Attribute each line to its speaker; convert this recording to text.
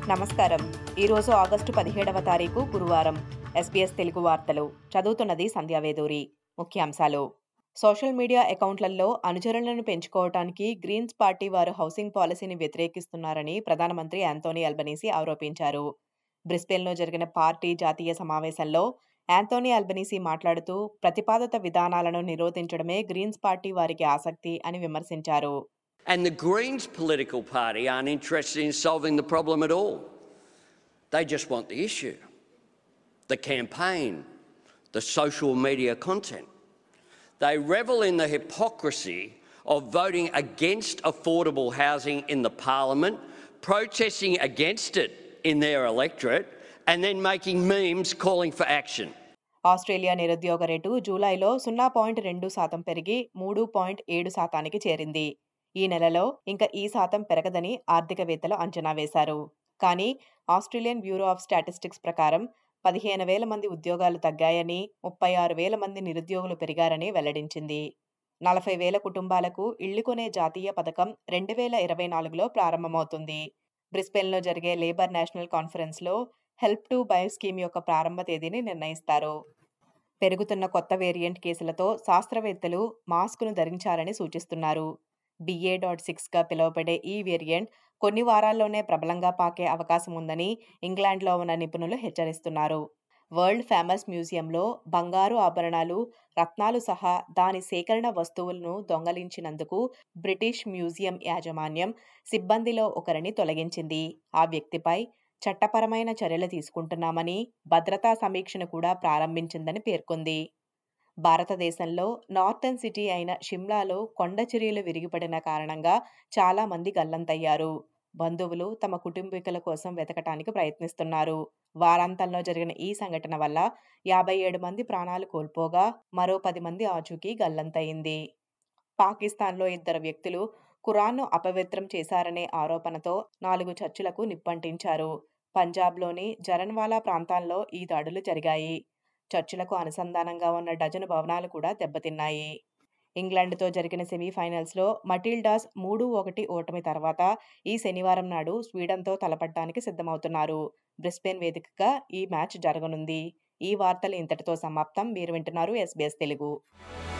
Speaker 1: నమస్కారం ఈరోజు ఆగస్టు పదిహేడవ తారీఖు గురువారం ఎస్బీఎస్ తెలుగు వార్తలు చదువుతున్నది సంధ్యావేదూరి ముఖ్యాంశాలు సోషల్ మీడియా అకౌంట్లలో అనుచరులను పెంచుకోవటానికి గ్రీన్స్ పార్టీ వారు హౌసింగ్ పాలసీని వ్యతిరేకిస్తున్నారని ప్రధానమంత్రి యాంతోనీ అల్బనీసీ ఆరోపించారు బ్రిస్బెన్లో జరిగిన పార్టీ జాతీయ సమావేశంలో యాంతోనీ అల్బనీసీ మాట్లాడుతూ ప్రతిపాదిత విధానాలను నిరోధించడమే గ్రీన్స్ పార్టీ వారికి ఆసక్తి అని విమర్శించారు
Speaker 2: And the Greens political party aren't interested in solving the problem at all. They just want the issue, the campaign, the social media content. They revel in the hypocrisy of voting against affordable housing in the parliament, protesting against it in their electorate, and then making memes calling for action.
Speaker 1: Australia నిరుద్యోగ rate జూలైలో సున్నా point రెండు శాతం పెరిగి మూడు point ఏడు శాతానికి చేరింది ఈ నెలలో ఇంకా ఈ శాతం పెరగదని ఆర్థికవేత్తలు అంచనా వేశారు కానీ ఆస్ట్రేలియన్ బ్యూరో ఆఫ్ స్టాటిస్టిక్స్ ప్రకారం పదిహేను వేల మంది ఉద్యోగాలు తగ్గాయని ముప్పై ఆరు వేల మంది నిరుద్యోగులు పెరిగారని వెల్లడించింది నలభై వేల కుటుంబాలకు ఇళ్లు కొనే జాతీయ పథకం రెండు వేల ఇరవై నాలుగులో ప్రారంభమవుతుంది బ్రిస్బెన్లో జరిగే లేబర్ నేషనల్ కాన్ఫరెన్స్లో హెల్ప్ టు బై స్కీమ్ యొక్క ప్రారంభ తేదీని నిర్ణయిస్తారు పెరుగుతున్న కొత్త వేరియంట్ కేసులతో శాస్త్రవేత్తలు మాస్కును ధరించాలని సూచిస్తున్నారు బిఏ డాట్ సిక్స్గా పిలువబడే ఈ వేరియంట్ కొన్ని వారాల్లోనే ప్రబలంగా పాకే అవకాశం ఉందని ఇంగ్లాండ్లో ఉన్న నిపుణులు హెచ్చరిస్తున్నారు వరల్డ్ ఫేమస్ మ్యూజియంలో బంగారు ఆభరణాలు రత్నాలు సహా దాని సేకరణ వస్తువులను దొంగలించినందుకు బ్రిటిష్ మ్యూజియం యాజమాన్యం సిబ్బందిలో ఒకరిని తొలగించింది ఆ వ్యక్తిపై చట్టపరమైన చర్యలు తీసుకుంటున్నామని భద్రతా సమీక్షను కూడా ప్రారంభించిందని పేర్కొంది భారతదేశంలో నార్థన్ సిటీ అయిన షిమ్లాలో కొండ చర్యలు విరిగిపడిన కారణంగా చాలా మంది గల్లంతయ్యారు బంధువులు తమ కుటుంబీకుల కోసం వెతకటానికి ప్రయత్నిస్తున్నారు వారాంతంలో జరిగిన ఈ సంఘటన వల్ల యాభై ఏడు మంది ప్రాణాలు కోల్పోగా మరో పది మంది ఆచూకీ గల్లంతయింది పాకిస్తాన్లో ఇద్దరు వ్యక్తులు ఖురాన్ను అపవిత్రం చేశారనే ఆరోపణతో నాలుగు చర్చిలకు నిప్పంటించారు పంజాబ్లోని జరన్వాలా ప్రాంతాల్లో ఈ దాడులు జరిగాయి చర్చిలకు అనుసంధానంగా ఉన్న డజను భవనాలు కూడా దెబ్బతిన్నాయి ఇంగ్లాండ్తో జరిగిన సెమీఫైనల్స్లో మటిల్డాస్ మూడు ఒకటి ఓటమి తర్వాత ఈ శనివారం నాడు స్వీడన్తో తలపడడానికి సిద్ధమవుతున్నారు బ్రిస్బెన్ వేదికగా ఈ మ్యాచ్ జరగనుంది ఈ వార్తలు ఇంతటితో సమాప్తం మీరు వింటున్నారు ఎస్బీఎస్ తెలుగు